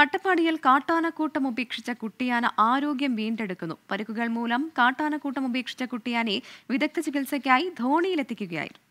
അട്ടപ്പാടിയിൽ കാട്ടാനക്കൂട്ടം ഉപേക്ഷിച്ച കുട്ടിയാന ആരോഗ്യം വീണ്ടെടുക്കുന്നു പരിക്കുകൾ മൂലം കാട്ടാനക്കൂട്ടം ഉപേക്ഷിച്ച കുട്ടിയാനെ വിദഗ്ധ ചികിത്സയ്ക്കായി ധോണിയിലെത്തിക്കുകയായിരുന്നു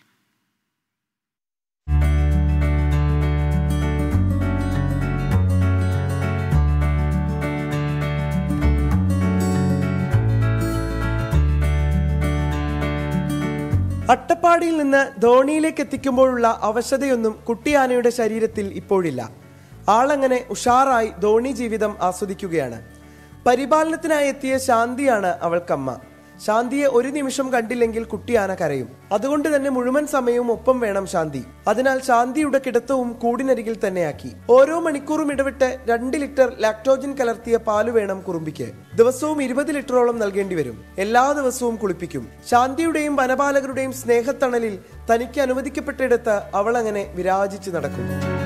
അട്ടപ്പാടിയിൽ നിന്ന് ധോണിയിലേക്ക് എത്തിക്കുമ്പോഴുള്ള അവശതയൊന്നും കുട്ടിയാനയുടെ ശരീരത്തിൽ ഇപ്പോഴില്ല ആളങ്ങനെ ഉഷാറായി ധോണി ജീവിതം ആസ്വദിക്കുകയാണ് പരിപാലനത്തിനായി എത്തിയ ശാന്തിയാണ് അവൾക്കമ്മ ശാന്തിയെ ഒരു നിമിഷം കണ്ടില്ലെങ്കിൽ കുട്ടിയാന കരയും അതുകൊണ്ട് തന്നെ മുഴുവൻ സമയവും ഒപ്പം വേണം ശാന്തി അതിനാൽ ശാന്തിയുടെ കിടത്തവും കൂടിനരികിൽ തന്നെയാക്കി ഓരോ മണിക്കൂറും ഇടവിട്ട് രണ്ട് ലിറ്റർ ലാക്ടോജൻ കലർത്തിയ പാല് വേണം കുറുമ്പിക്ക് ദിവസവും ഇരുപത് ലിറ്ററോളം നൽകേണ്ടി വരും എല്ലാ ദിവസവും കുളിപ്പിക്കും ശാന്തിയുടെയും വനപാലകരുടെയും സ്നേഹത്തണലിൽ തനിക്ക് അനുവദിക്കപ്പെട്ടിടത്ത് അവൾ അങ്ങനെ വിരാജിച്ചു നടക്കും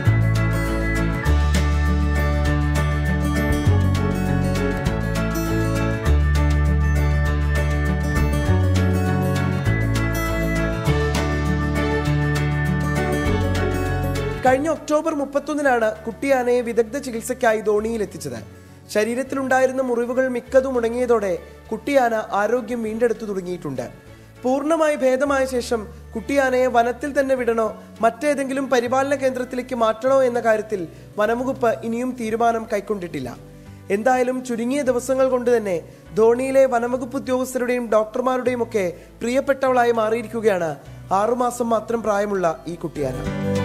കഴിഞ്ഞ ഒക്ടോബർ മുപ്പത്തൊന്നിനാണ് കുട്ടിയാനയെ വിദഗ്ധ ചികിത്സയ്ക്കായി ധോണിയിൽ എത്തിച്ചത് ശരീരത്തിലുണ്ടായിരുന്ന മുറിവുകൾ മിക്കതും മുടങ്ങിയതോടെ കുട്ടിയാന ആരോഗ്യം വീണ്ടെടുത്തു തുടങ്ങിയിട്ടുണ്ട് പൂർണ്ണമായി ഭേദമായ ശേഷം കുട്ടിയാനയെ വനത്തിൽ തന്നെ വിടണോ മറ്റേതെങ്കിലും പരിപാലന കേന്ദ്രത്തിലേക്ക് മാറ്റണോ എന്ന കാര്യത്തിൽ വനംവകുപ്പ് ഇനിയും തീരുമാനം കൈക്കൊണ്ടിട്ടില്ല എന്തായാലും ചുരുങ്ങിയ ദിവസങ്ങൾ കൊണ്ട് തന്നെ ധോണിയിലെ വനംവകുപ്പ് ഉദ്യോഗസ്ഥരുടെയും ഡോക്ടർമാരുടെയും ഒക്കെ പ്രിയപ്പെട്ടവളായി മാറിയിരിക്കുകയാണ് ആറുമാസം മാത്രം പ്രായമുള്ള ഈ കുട്ടിയാന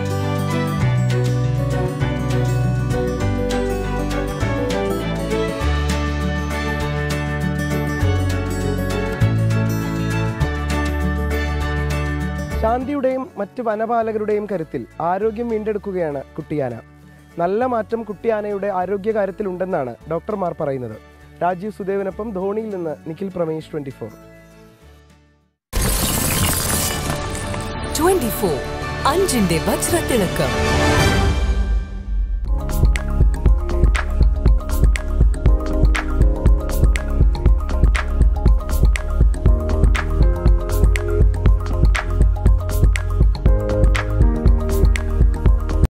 ശാന്തിയുടെയും മറ്റ് വനപാലകരുടെയും കരുത്തിൽ ആരോഗ്യം വീണ്ടെടുക്കുകയാണ് കുട്ടിയാന നല്ല മാറ്റം കുട്ടിയാനയുടെ ആരോഗ്യകാര്യത്തിൽ ഉണ്ടെന്നാണ് ഡോക്ടർമാർ പറയുന്നത് രാജീവ് സുദേവിനൊപ്പം ധോണിയിൽ നിന്ന് നിഖിൽ പ്രമേഷ് ട്വന്റി ഫോർ 24 അഞ്ചിന്റെ വജ്രത്തിളക്കം